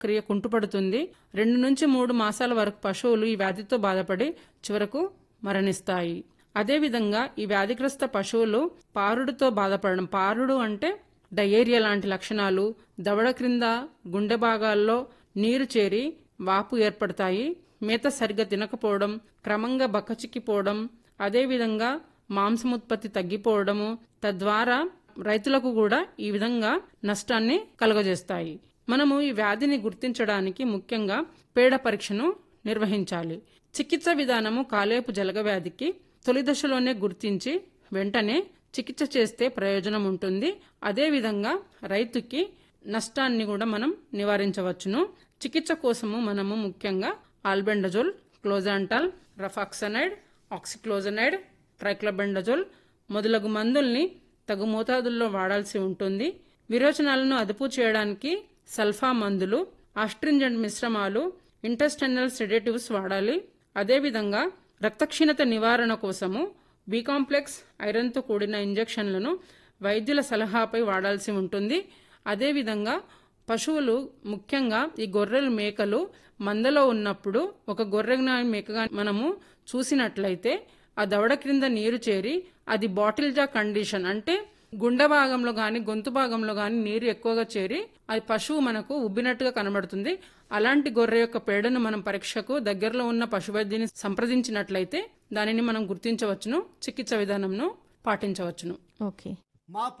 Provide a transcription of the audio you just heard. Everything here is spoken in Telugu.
క్రియ కుంటుపడుతుంది రెండు నుంచి మూడు మాసాల వరకు పశువులు ఈ వ్యాధితో బాధపడి చివరకు మరణిస్తాయి అదేవిధంగా ఈ వ్యాధిగ్రస్త పశువులు పారుడుతో బాధపడడం పారుడు అంటే డయేరియా లాంటి లక్షణాలు దవడ క్రింద గుండె భాగాల్లో నీరు చేరి వాపు ఏర్పడతాయి మేత సరిగ్గా తినకపోవడం క్రమంగా బక్కచిక్కిపోవడం అదేవిధంగా మాంసముత్పత్తి తగ్గిపోవడము తద్వారా రైతులకు కూడా ఈ విధంగా నష్టాన్ని కలుగజేస్తాయి మనము ఈ వ్యాధిని గుర్తించడానికి ముఖ్యంగా పేడ పరీక్షను నిర్వహించాలి చికిత్స విధానము కాలేపు జలగ వ్యాధికి తొలి దశలోనే గుర్తించి వెంటనే చికిత్స చేస్తే ప్రయోజనం ఉంటుంది అదేవిధంగా రైతుకి నష్టాన్ని కూడా మనం నివారించవచ్చును చికిత్స కోసము మనము ముఖ్యంగా ఆల్బెండజోల్ క్లోజాంటాల్ రఫాక్సనైడ్ ఆక్సిక్లోజనైడ్ ట్రైక్లోబెండజోల్ మొదలగు మందుల్ని తగు మోతాదుల్లో వాడాల్సి ఉంటుంది విరోచనాలను అదుపు చేయడానికి సల్ఫా మందులు ఆస్ట్రింజెంట్ మిశ్రమాలు ఇంటెస్టైనల్ సెడేటివ్స్ వాడాలి అదేవిధంగా రక్తక్షీణత నివారణ కోసము బి కాంప్లెక్స్ ఐరన్తో కూడిన ఇంజెక్షన్లను వైద్యుల సలహాపై వాడాల్సి ఉంటుంది అదేవిధంగా పశువులు ముఖ్యంగా ఈ గొర్రెలు మేకలు మందలో ఉన్నప్పుడు ఒక గొర్రె మేకగా మనము చూసినట్లయితే ఆ దవడ క్రింద నీరు చేరి అది బాటిల్ జా కండిషన్ అంటే గుండె భాగంలో గాని గొంతు భాగంలో గాని నీరు ఎక్కువగా చేరి అది పశువు మనకు ఉబ్బినట్టుగా కనబడుతుంది అలాంటి గొర్రె యొక్క పేడను మనం పరీక్షకు దగ్గరలో ఉన్న పశువైద్యుని సంప్రదించినట్లయితే దానిని మనం గుర్తించవచ్చును చికిత్స విధానంను పాటించవచ్చును ఓకే మా